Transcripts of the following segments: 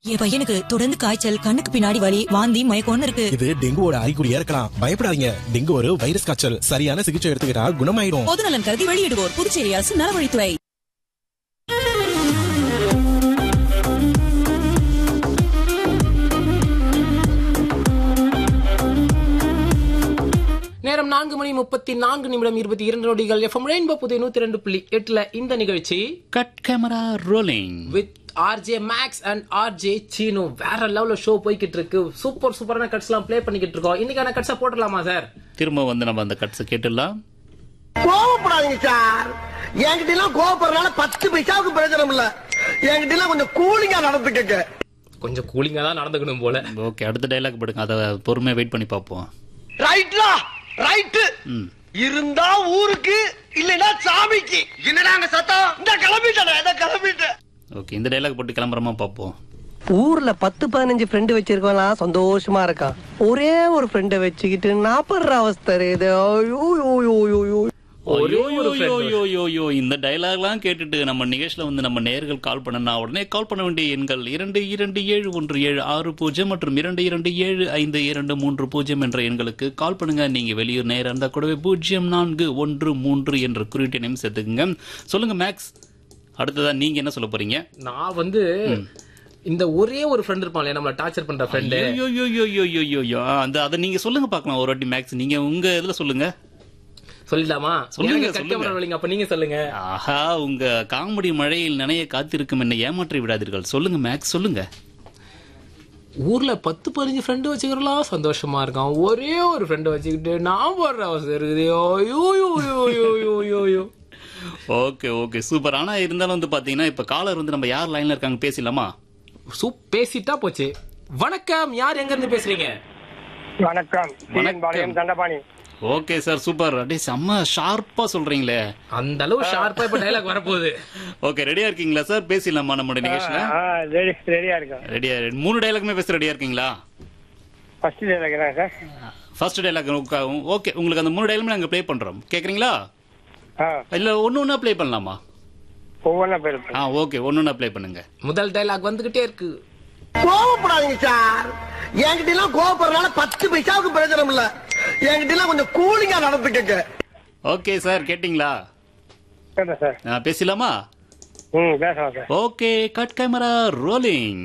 என் பையனுக்கு தொடர்ந்து காய்ச்சல் கண்ணுக்கு பின்னாடி வலி வாந்தி மயக்கம்னு இருக்கு இது டெங்குவோட அறிகுறியா இருக்கலாம் பயப்படாதீங்க டெங்கு ஒரு வைரஸ் காய்ச்சல் சரியான சிகிச்சை எடுத்துக்கிட்டா குணமாயிடும் பொது நலன் கருதி வெளியிடுவோர் புதுச்சேரி அரசு நலவழித்துறை நேரம் நான்கு மணி முப்பத்தி நான்கு நிமிடம் இருபத்தி இரண்டு நொடிகள் எஃப்எம் ரெயின்போ புதிய நூத்தி ரெண்டு புள்ளி எட்டுல இந்த நிகழ்ச்சி cut camera rolling with R J Max and R J Seenu வேற லெவல்ல ஷோ போய்கிட்டு இருக்கு சூப்பர் சூப்பரான கட்ஸ் எல்லாம் ப்ளே பண்ணிக்கிட்டு இருக்கோம் இன்னைக்கான கட்ஸா போட்டுடலாமா சார் திரும்ப வந்து நம்ம அந்த கட்ஸ் கேட்டுடலாம் கோவப்படாதீங்க சார் என்கிட்ட எல்லாம் கோவப்படுறதுனால பத்து பைசாவுக்கு பிரயோஜனம் இல்ல என்கிட்ட எல்லாம் கொஞ்சம் கூலிங்கா நடந்துக்கங்க கொஞ்சம் கூலிங்கா தான் நடந்துக்கணும் போல ஓகே அடுத்த டைலாக் படுங்க அதை பொறுமையா வெயிட் பண்ணி பார்ப்போம் ரைட்லா ரைட்டு ம் இருந்தா ஊருக்கு இல்லைன்னா சாமிக்கு என்னடா அங்க சத்தம் இந்த கிளம்பிட்டேன் இந்த கிளம்பிட்டேன் ஓகே இந்த டைலாக் போட்டு கிளம்புறமா பார்ப்போம் ஊர்ல பத்து பதினஞ்சு ஃப்ரெண்டு வச்சிருக்கவன்லாம் சந்தோஷமா இருக்கான் ஒரே ஒரு ஃப்ரெண்டை வச்சுக்கிட்டு நாப்படுற அவஸ்தை இது ஐயோ, ஐயோ, ஐயோ, ஐயோ, ஐயோ. ஒரே ஒரு friend ஐயோ, ஐயோ, ஐயோ, இந்த டைலாக்லாம் கேட்டுட்டு நம்ம நிகழ்ச்சியில வந்து நம்ம நேர்கள் கால் பண்ணனா உடனே கால் பண்ண வேண்டிய எண்கள் இரண்டு இரண்டு ஏழு ஒன்று ஏழு ஆறு பூஜ்ஜியம் மற்றும் இரண்டு இரண்டு ஏழு ஐந்து இரண்டு மூன்று பூஜ்ஜியம் என்ற எண்களுக்கு கால் பண்ணுங்க நீங்க வெளியூர் நேரம் இருந்தா கூடவே பூஜ்ஜியம் நான்கு ஒன்று மூன்று என்ற குறியீட்டு நேம் சேர்த்துக்குங்க சொல்லுங்க மேக்ஸ் அடுத்ததா நீங்க என்ன சொல்ல போறீங்க நான் வந்து இந்த ஒரே ஒரு ஃப்ரெண்ட் இருப்பான்ல நம்மள டார்ச்சர் பண்ற ஃப்ரெண்டு ஐயோ, ஐயோ, ஐயோ, ஐயோ, ஐயோ, ஐயோ, ஐயோ. ஆ, அந்த அதை நீங்க சொல்லுங்க பார்க்கலாம் ஒரு வாட்டி மேக்ஸ் நீங்க உங்க இதுல சொல்லுங்க சொல்லிடலாமா சொல்லுங்க, எனக்கு சொல்லுங்க. கட் கேமரா அப்ப நீங்க சொல்லுங்க ஆஹா உங்க காமெடி மழையில் நனைய காத்திருக்கும் என்னை ஏமாற்றி விடாதீர்கள் சொல்லுங்க மேக்ஸ் சொல்லுங்க ஊர்ல பத்து பதினஞ்சு ஃப்ரெண்டு வச்சுக்கிறலாம் சந்தோஷமா இருக்கான் ஒரே ஒரு ஃப்ரெண்டு வச்சுக்கிட்டு நான் போடுற அவசரம் இருக்குது ஐயோ ஐயோ, ஐயோ, ஐயோ, ஐயோ, ஐயோ, ஐயோ. ஓகே ஓகே சூப்பர் ஆனா இருந்தாலும் வந்து பாத்தீங்கன்னா இப்ப காலர் வந்து நம்ம யார் லைன்ல இருக்காங்க பேசலாமா சூப் பேசிட்டா போச்சு வணக்கம் யார் எங்க இருந்து பேசுறீங்க வணக்கம் வணக்கம். Palayam Dandapani okay sir super அப்படியே செம்ம ஷார்ப்பா சொல்றீங்களே அந்த அளவு ஷார்ப்பா இப்ப டைலாக் வரப்போகுது ஓகே ரெடியா இருக்கீங்களா சார் பேசலாமா நம்மளோட நிகழ்ச்சியில ஆ, ரெடி ரெடியா இருக்கேன் ரெடியா மூணு டைலாக்குமே பேச ரெடியா இருக்கீங்களா ஃபர்ஸ்ட் இருக்கிறேன் சார் ஃபர்ஸ்ட் டைலாக் ஓகே உங்களுக்கு அந்த மூணு டைலாமே நாங்க ப்ளே பண்றோம் கேக்குறீங்களா ஆ இல்ல ஒன்னு ஒன்னா ப்ளே பண்ணலாமா ஒவ்வொன்றா பேர் ஆ ஓகே ஒன்னு ஒன்னா ப்ளே பண்ணுங்க முதல் டைலாக் வந்துகிட்டே இருக்கு கோவப்படாதீங்க சார் என்கிட்ட எல்லாம் கோவப்படுறதுனால பத்து பைசாவுக்கு பிரயோஜனம் இல்ல என்கிட்ட எல்லாம் கொஞ்சம் கூலிங்கா நடந்துக்கங்க ஓகே சார் கேட்டிங்களா கேட்டேன் சார் ஆ, பேசலாமா ம் பேசலாம் sir okay cut camera rolling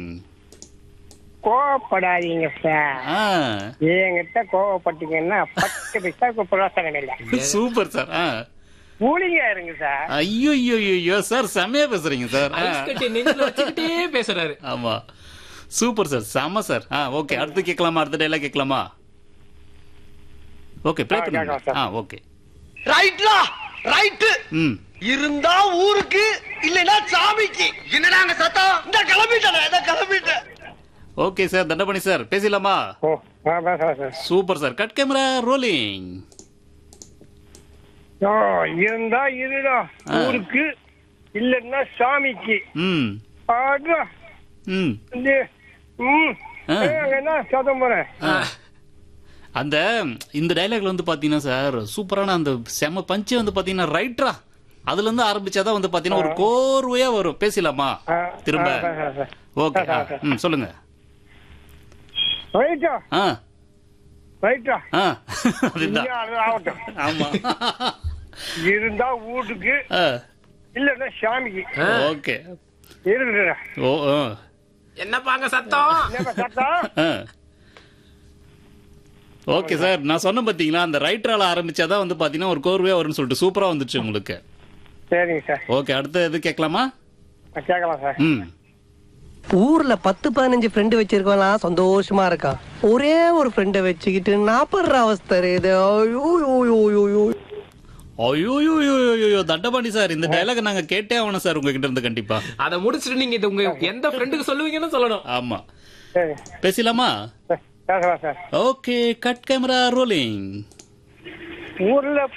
கோவப்படாதீங்க சார் ஆ என்கிட்ட கோவப்பட்டீங்கன்னா பத்து பைசாவுக்கு பிரயோசனம் இல்லை சூப்பர் சார் ஆ கூலிங்கா இருங்க சார் ஐயோ ஐயோ ஐயோ சார் செமையா பேசுறீங்க சார் ஆ. ஐஸ் கட்டி நெஞ்சில வச்சுக்கிட்டே பேசுறாரு ஆமா சூப்பர் சார் செம சார் ஆ ஓகே அடுத்து கேட்கலாமா அடுத்த டைலாக் கேட்கலாமா ஓகே ப்ளே ஆ, பண்ணுங்க கேட்கலாம் சார். ஆ ஓகே ரைட்லா ரைட்டு ம் இருந்தா ஊருக்கு இல்லைன்னா சாமிக்கு என்னடா அங்க சத்தம் இந்த கிளம்பிட்டேன் இந்த கிளம்பிட்டேன் ஓகே சார் தண்டபணி சார் பேசலாமா ஓ ஆ பேசலாம் sir super sir cut camera rolling ஓ இருந்தா இருடா ஆ. ஊருக்கு இல்லைன்னா சாமிக்கு ம் ஆடா ம் இந்த ம் ஆ. ஏய், அங்க என்ன சத்தம் போறேன் அந்த இந்த டைலாக்ல வந்து பாத்தீங்கன்னா சார் சூப்பரான அந்த செம பஞ்சு வந்து பாத்தீங்கன்னா ரைட்ரா அதுல இருந்து ஆரம்பிச்சாதான் வந்து பாத்தீங்கன்னா ஒரு கோர்வையா வரும் பேசலாமா ஆ, திரும்ப ஆ, பேசலாம் சார். ஓகே பேசலாம் சார். ம் சொல்லுங்க ரைட்டா ஆ ரைட்டா ஆ அதுதான் இங்க அது ஆகட்டும் ஆமா இருந்தா வீட்டுக்கு ஆ, இல்லன்னா சாமிக்கு ஓகே இருக்குடா ஓ ஆ, என்னப்பாங்க சத்தம் என்னப்பா சத்தம் ஆ. ஓகே சார் நான் சொன்ன பாத்தீங்களா அந்த ரைட்டரால ஆரம்பிச்சாதான் வந்து பாத்தீங்கன்னா ஒரு கோர்வையா வரும்னு சொல்லிட்டு சூப்பரா வந்துச்சு உங்களுக்கு சரிங்க சார் ஓகே அடுத்து எது கேட்கலாமா நான் கேட்கலாம் சார் ம் ஊர்ல பத்து பதினஞ்சு ஃப்ரெண்டு வச்சிருக்கவன்லாம் சந்தோஷமா இருக்கான் ஒரே ஒரு ஃப்ரெண்டை வச்சுக்கிட்டு நாப்படுற அவஸ்தை இது ஐயோ, ஐயோ, ஐயோ, ஐயோ, ஐயோ. ஐயோ தண்டபாணி சார் இந்த டைலாக் நாங்க கேட்டே ஆகணும் சார் உங்ககிட்ட இருந்து கண்டிப்பா அத முடிச்சிட்டு நீங்க இது உங்க எந்த ஃப்ரெண்டுக்கு சொல்லுவீங்கன்னு சொல்லணும் ஆமா சரி பேசலாமா பேசலாம் sir okay cut camera rolling ஊர்ல